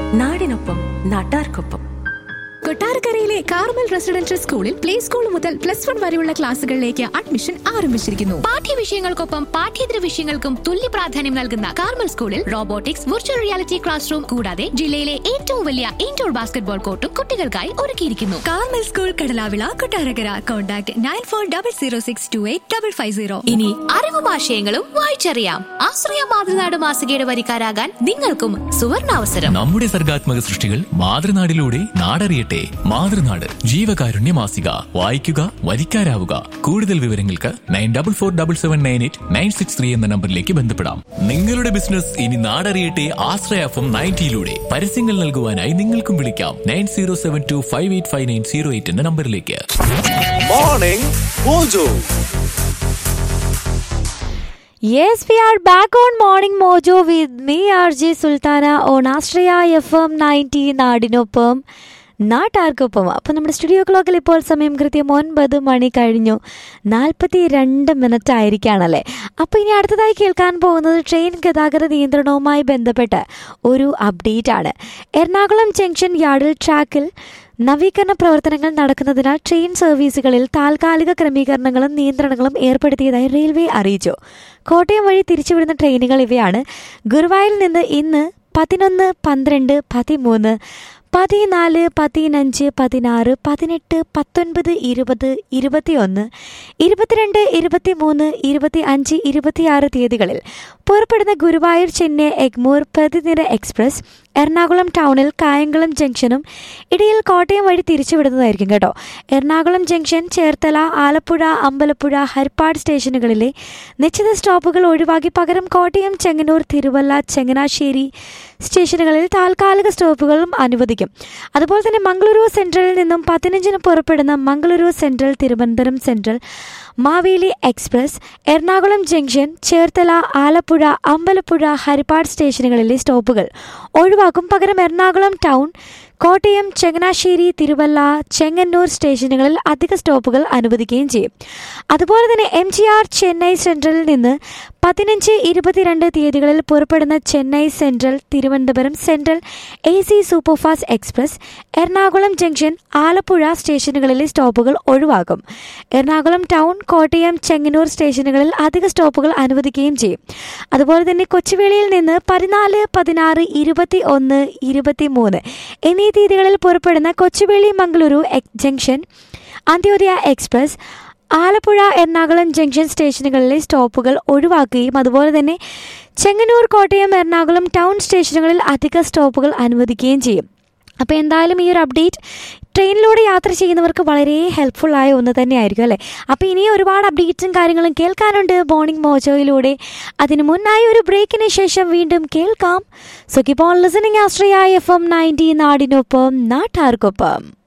നാടിനൊപ്പം നാട്ടാർക്കൊപ്പം കൊട്ടാരക്കരയിലെ കാർമൽ റെസിഡൻഷ്യൽ സ്കൂളിൽ പ്ലേ സ്കൂൾ മുതൽ പ്ലസ് വൺ വരെയുള്ള ക്ലാസുകളിലേക്ക് അഡ്മിഷൻ ആരംഭിച്ചിരിക്കുന്നു പാഠ്യവിഷയങ്ങൾക്കൊപ്പം പാഠ്യേതര വിഷയങ്ങൾക്കും തുല്യ പ്രാധാന്യം നൽകുന്ന കാർമൽ സ്കൂളിൽ robotics virtual reality class room കൂടാതെ ജില്ലയിലെ ഏറ്റവും വലിയ ഇൻഡോർ ബാസ്കറ്റ്ബോൾ കോർട്ടും കുട്ടികൾക്കായി ഒരുക്കിയിരിക്കുന്നു Carmel school Kadalavila Kottarakkara contact nine four double zero six two eight double five zero ഇനി അറിവും ആശയങ്ങളും വായിച്ചറിയാം ആശ്രയ മാതൃനാട് മാസികയുടെ വരിക്കാരാകാൻ നിങ്ങൾക്കും സുവർണാവസരം നമ്മുടെ സർഗാത്മക സൃഷ്ടികൾ മാതൃനാടിലൂടെ നാടറിയട്ടെ മാതൃനാട് ജീവകാരുണ്യ മാസിക വായിക്കുക വരിക്കാരാവുക കൂടുതൽ വിവരങ്ങൾക്ക് nine double four double seven nine eight nine six three എന്ന നമ്പറിലേക്ക് ബന്ധപ്പെടാം നിങ്ങളുടെ ബിസിനസ് ഇനി നാടറിയട്ടെ ആശ്രയഫം നയൻറ്റിയിലൂടെ പരസ്യങ്ങൾ നൽകുവാനായി നിങ്ങൾക്കും വിളിക്കാം nine zero seven two five eight five nine zero eight എന്ന നമ്പറിലേക്ക് Morning Mojo. Yes, we are back on Morning Mojo with me, RJ Sultana, on Astraya FM 90 നാടിനൊപ്പം നാട്ടാർക്കൊപ്പം അപ്പം നമ്മുടെ സ്റ്റുഡിയോ ക്ലോക്കിൽ ഇപ്പോൾ സമയം കൃത്യം ഒൻപത് മണി കഴിഞ്ഞു നാൽപ്പത്തി രണ്ട് മിനിറ്റ് ആയിരിക്കുകയാണല്ലേ അപ്പോൾ ഇനി അടുത്തതായി കേൾക്കാൻ പോകുന്നത് ട്രെയിൻ ഗതാഗത നിയന്ത്രണവുമായി ബന്ധപ്പെട്ട് ഒരു അപ്ഡേറ്റ് ആണ് എറണാകുളം ജംഗ്ഷൻ യാർഡിൽ ട്രാക്കിൽ നവീകരണ പ്രവർത്തനങ്ങൾ നടക്കുന്നതിനാൽ ട്രെയിൻ സർവീസുകളിൽ താൽക്കാലിക ക്രമീകരണങ്ങളും നിയന്ത്രണങ്ങളും ഏർപ്പെടുത്തിയതായി റെയിൽവേ അറിയിച്ചു കോട്ടയം വഴി തിരിച്ചുവിടുന്ന ട്രെയിനുകൾ ഇവയാണ് ഗുരുവായൂരിൽ നിന്ന് ഇന്ന് പതിനൊന്ന് പന്ത്രണ്ട് പതിമൂന്ന് പതിനാല് പതിനഞ്ച് പതിനാറ് പതിനെട്ട് പത്തൊൻപത് ഇരുപത് ഇരുപത്തിയൊന്ന് ഇരുപത്തിരണ്ട് ഇരുപത്തിമൂന്ന് ഇരുപത്തി അഞ്ച് ഇരുപത്തിയാറ് തീയതികളിൽ പുറപ്പെടുന്ന ഗുരുവായൂർ ചെന്നൈ എഗ്മൂർ പ്രതിദിന എക്സ്പ്രസ് എറണാകുളം ടൗണിൽ കായംകുളം ജംഗ്ഷനും ഇടയിൽ കോട്ടയം വഴി തിരിച്ചുവിടുന്നതായിരിക്കും കേട്ടോ എറണാകുളം ജംഗ്ഷൻ ചേർത്തല ആലപ്പുഴ അമ്പലപ്പുഴ ഹരിപ്പാട് സ്റ്റേഷനുകളിലെ നിശ്ചിത സ്റ്റോപ്പുകൾ ഒഴിവാക്കി പകരം കോട്ടയം ചെങ്ങന്നൂർ തിരുവല്ല ചങ്ങനാശ്ശേരി സ്റ്റേഷനുകളിൽ താൽക്കാലിക സ്റ്റോപ്പുകളും അനുവദിക്കും അതുപോലെ തന്നെ മംഗളൂരു സെൻട്രലിൽ നിന്നും പതിനഞ്ചിന് പുറപ്പെടുന്ന Mangaluru central Thiruvananthapuram central Maveli express Ernakulam junction Cherthala Alappuzha Ambalappuzha Haripad സ്റ്റേഷനുകളിലെ സ്റ്റോപ്പുകൾ ഒഴിവാക്കും പകരം എറണാകുളം ടൗൺ കോട്ടയം ചങ്ങനാശ്ശേരി തിരുവല്ല ചെങ്ങന്നൂർ സ്റ്റേഷനുകളിൽ അധിക സ്റ്റോപ്പുകൾ അനുവദിക്കുകയും ചെയ്യും അതുപോലെ തന്നെ എം ജി ആർ ചെന്നൈ സെൻട്രലിൽ നിന്ന് പതിനഞ്ച് ഇരുപത്തിരണ്ട് തീയതികളിൽ പുറപ്പെടുന്ന Chennai central Thiruvananthapuram central A C superfast express Ernakulam junction Alappuzha സ്റ്റേഷനുകളിലെ സ്റ്റോപ്പുകൾ ഒഴിവാക്കും എറണാകുളം ടൗൺ കോട്ടയം ചെങ്ങന്നൂർ സ്റ്റേഷനുകളിൽ അധിക സ്റ്റോപ്പുകൾ അനുവദിക്കുകയും ചെയ്യും അതുപോലെ തന്നെ കൊച്ചുവേളിയിൽ നിന്ന് പതിനാല് പതിനാറ് ഇരുപത്തി ഒന്ന് ഇരുപത്തി മൂന്ന് എന്നീ തീയതികളിൽ പുറപ്പെടുന്ന കൊച്ചുവേളി മംഗളൂരു എക്- junction Antyodaya express Alappuzha Ernakulam junction സ്റ്റേഷനുകളിലെ സ്റ്റോപ്പുകൾ ഒഴിവാക്കുകയും അതുപോലെ തന്നെ ചെങ്ങന്നൂർ കോട്ടയം എറണാകുളം ടൗൺ സ്റ്റേഷനുകളിൽ അധിക സ്റ്റോപ്പുകൾ അനുവദിക്കുകയും ചെയ്യും അപ്പോൾ എന്തായാലും ഈ ഒരു അപ്ഡേറ്റ് ട്രെയിനിലൂടെ യാത്ര ചെയ്യുന്നവർക്ക് വളരെ ഹെൽപ്ഫുൾ ആയ ഒന്ന് തന്നെയായിരിക്കും അല്ലേ അപ്പോൾ ഇനി ഒരുപാട് അപ്ഡേറ്റ്സും കാര്യങ്ങളും കേൾക്കാനുണ്ട് മോർണിംഗ് മോജോയിലൂടെ അതിന് മുന്നായി ഒരു ബ്രേക്കിന് ശേഷം വീണ്ടും കേൾക്കാം so keep listening Ashraya F M ninety നാടിനൊപ്പം നാട്ടാർക്കൊപ്പം